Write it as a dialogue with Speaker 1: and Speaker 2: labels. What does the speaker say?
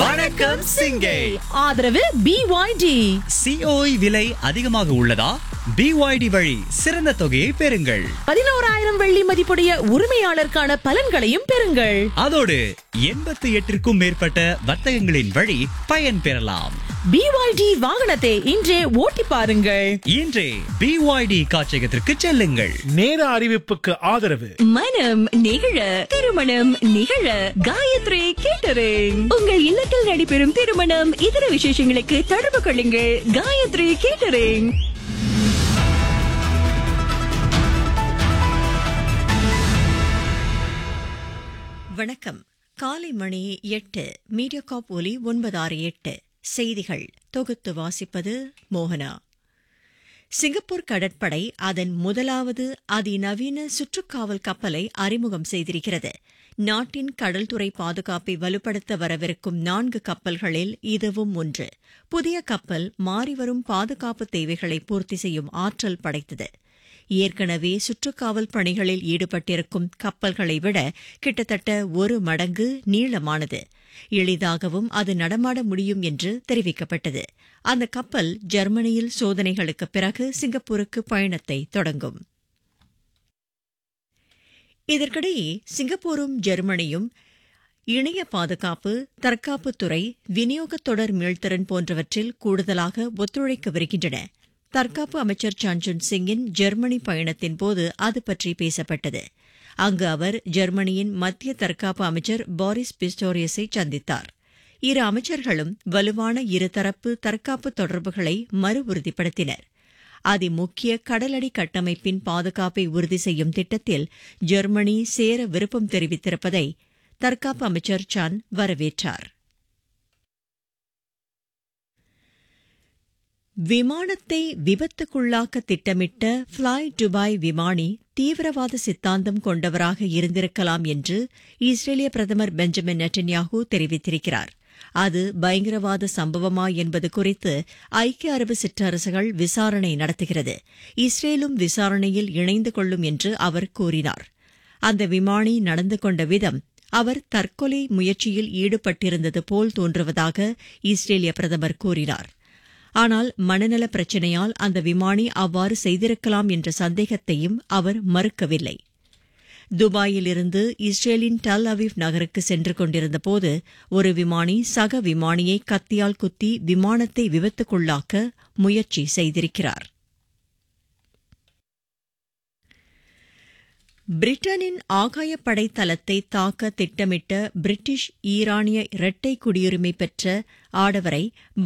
Speaker 1: வணக்கம் சிங்கை
Speaker 2: ஆதரவு பிஒய்டி
Speaker 1: சிஓஇ விலை அதிகமாக உள்ளதா பிஒய்டி வழி சிறந்த தொகையை பெறுங்கள்
Speaker 2: பதினோராயிரம் வெள்ளி மதிப்புடைய உரிமையாளருக்கான பலன்களையும் பெறுங்கள்
Speaker 1: அதோடு எண்பத்தி எட்டிற்கும் மேற்பட்ட வர்த்தகங்களின் வழி பயன் பெறலாம்
Speaker 2: பிஒய்டி வாகனத்தை இன்றே ஓட்டி பாருங்கள்
Speaker 1: இன்றே பிஒய்டி காட்சியகத்திற்கு செல்லுங்கள்
Speaker 3: நேர அறிவிப்புக்கு ஆதரவு
Speaker 4: மனம் நிகழ திருமணம் நிகழ காயத்ரி கேட்டரிங் உங்கள் இல்லத்தில் நடைபெறும் திருமணம் இதர விசேஷங்களுக்கு தொடர்பு கொள்ளுங்கள் காயத்ரி கேட்டரிங் வணக்கம் காலை மணி எட்டு மீடியாகாப் ஒலி ஒன்பதாறு எட்டு செய்திகள் தொகுத்து வாசிப்பது மோகனா சிங்கப்பூர் கடற்படை அதன் முதலாவது அதிநவீன சுற்றுக்காவல் கப்பலை அறிமுகம் செய்திருக்கிறது நாட்டின் கடல்துறை பாதுகாப்பை வலுப்படுத்த வரவிருக்கும் நான்கு கப்பல்களில் இதுவும் ஒன்று புதிய கப்பல் மாறிவரும் பாதுகாப்பு தேவைகளை பூர்த்தி செய்யும் ஆற்றல் படைத்தது ஏற்கனவே சுற்றுக்காவல் பணிகளில் ஈடுபட்டிருக்கும் கப்பல்களை விட கிட்டத்தட்ட ஒரு மடங்கு நீளமானது எளிதாகவும் அது நடமாட முடியும் என்று தெரிவிக்கப்பட்டது அந்த கப்பல் ஜெர்மனியில் சோதனைகளுக்கு பிறகு சிங்கப்பூருக்கு பயணத்தை தொடங்கும் இதற்கிடையே சிங்கப்பூரும் ஜெர்மனியும் இணைய பாதுகாப்பு தற்காப்புத்துறை விநியோகத் தொடர் மீள்திறன் போன்றவற்றில் கூடுதலாக ஒத்துழைக்கவிருக்கின்றன தற்காப்பு அமைச்சர் சான்சுன் சிங்கின் ஜெர்மனி பயணத்தின் போது அது பற்றி பேசப்பட்டது அங்கு அவர் ஜெர்மனியின் மத்திய தற்காப்பு அமைச்சர் பாரிஸ் பிஸ்டோரியஸை சந்தித்தார் இரு அமைச்சர்களும் வலுவான இருதரப்பு தற்காப்பு தொடர்புகளை மறு உறுதிப்படுத்தினர் அதிமுக்கிய கடலடி கட்டமைப்பின் பாதுகாப்பை உறுதி செய்யும் திட்டத்தில் ஜெர்மனி சேர விருப்பம் தெரிவித்திருப்பதை தற்காப்பு அமைச்சர் சான் வரவேற்றார் விமானத்தை விபத்துக்குள்ளாக்க திட்டமிட்ட ஃப்ளை டுபாய் விமானி தீவிரவாத சித்தாந்தம் கொண்டவராக இருந்திருக்கலாம் என்று இஸ்ரேலிய பிரதமர் பெஞ்சமின் நெட்டன்யாஹூ தெரிவித்திருக்கிறார் அது பயங்கரவாத சம்பவமா என்பது குறித்து ஐக்கிய அரபு சிற்றரசுகள் விசாரணை நடத்துகிறது இஸ்ரேலும் விசாரணையில் இணைந்து கொள்ளும் என்று அவர் கூறினார் அந்த விமானி நடந்து கொண்ட விதம் அவர் தற்கொலை முயற்சியில் ஈடுபட்டிருந்தது போல் தோன்றுவதாக இஸ்ரேலிய பிரதமர் கூறினார் ஆனால் மனநல பிரச்சினையால் அந்த விமானி அவ்வாறு செய்திருக்கலாம் என்ற சந்தேகத்தையும் அவர் மறுக்கவில்லை துபாயிலிருந்து இஸ்ரேலின் டல் அவிவ் நகருக்கு சென்று கொண்டிருந்தபோது ஒரு விமானி சக விமானியை கத்தியால் குத்தி விமானத்தை விபத்துக்குள்ளாக்க முயற்சி செய்திருக்கிறார் பிரிட்டனின் ஆகாயப்படை தளத்தை தாக்க திட்டமிட்ட பிரிட்டிஷ் ஈரானிய இரட்டை குடியுரிமை பெற்ற ஆடவரை